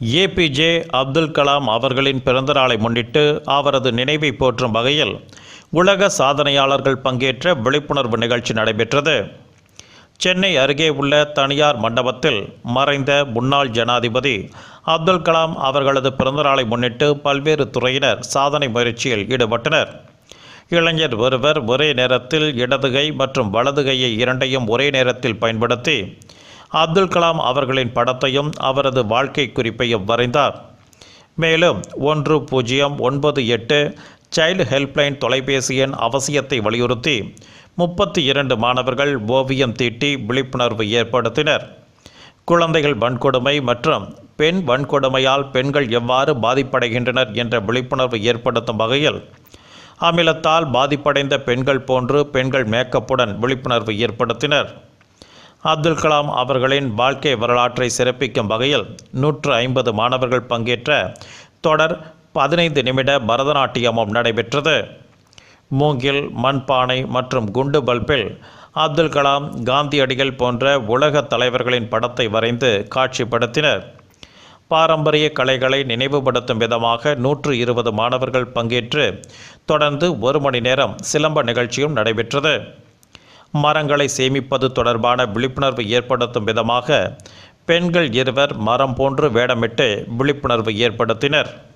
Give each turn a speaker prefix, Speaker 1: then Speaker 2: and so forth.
Speaker 1: APJ Abdul Kalam அவர்களின் பிறந்தநாளை முன்னிட்டு அவரது நினைவை போற்றும் வகையில் உலக சாதனையாளர்கள் பங்கேற்ற விழிப்புணர்வு நிகழ்ச்சி நடைபெற்றது சென்னை அருகே உள்ள தனியார் மண்டபத்தில் மறைந்த முன்னாள் ஜனாதிபதி அப்துல் கலாம் அவர்களது பிறந்தநாளை முன்னிட்டு பல்வேறு துறையினர் சாதனை முயற்சியில் ஈடுபட்டனர் இளைஞர் ஒருவர் ஒரே நேரத்தில் இடது கை மற்றும் வலது கையை இரண்டையும் ஒரே நேரத்தில் பயன்படுத்தி அப்துல் கலாம் அவர்களின் படத்தையும் அவரது வாழ்க்கை குறிப்பையும் வரைந்தார் மேலும் ஒன்று பூஜ்ஜியம் ஒன்பது எட்டு சைல்டு ஹெல்ப்லைன் தொலைபேசி எண் அவசியத்தை வலியுறுத்தி முப்பத்தி இரண்டு மாணவர்கள் ஓவியம் தீட்டி விழிப்புணர்வு ஏற்படுத்தினர் குழந்தைகள் வன்கொடுமை மற்றும் பெண் வன்கொடுமையால் பெண்கள் எவ்வாறு பாதிப்படைகின்றனர் என்ற விழிப்புணர்வு ஏற்படுத்தும் வகையில் அமிலத்தால் பாதிப்படைந்த பெண்கள் போன்று பெண்கள் மேக்கப்புடன் விழிப்புணர்வு ஏற்படுத்தினர் அப்துல் கலாம் அவர்களின் வாழ்க்கை வரலாற்றை சிறப்பிக்கும் வகையில் நூற்று ஐம்பது மாணவர்கள் பங்கேற்ற தொடர் பதினைந்து நிமிட பரதநாட்டியமும் நடைபெற்றது மூங்கில் மண்பானை மற்றும் குண்டு பல்பில் அப்துல் கலாம் காந்தியடிகள் போன்ற உலக தலைவர்களின் படத்தை வரைந்து காட்சிப்படுத்தினர் பாரம்பரிய கலைகளை நினைவுபடுத்தும் விதமாக நூற்று இருபது மாணவர்கள் பங்கேற்று தொடர்ந்து ஒரு மணி நேரம் சிலம்ப நிகழ்ச்சியும் நடைபெற்றது மரங்களை சேமிப்பது தொடர்பான விழிப்புணர்வு ஏற்படுத்தும் விதமாக பெண்கள் இருவர் மரம் போன்று வேடமிட்டு விழிப்புணர்வு ஏற்படுத்தினர்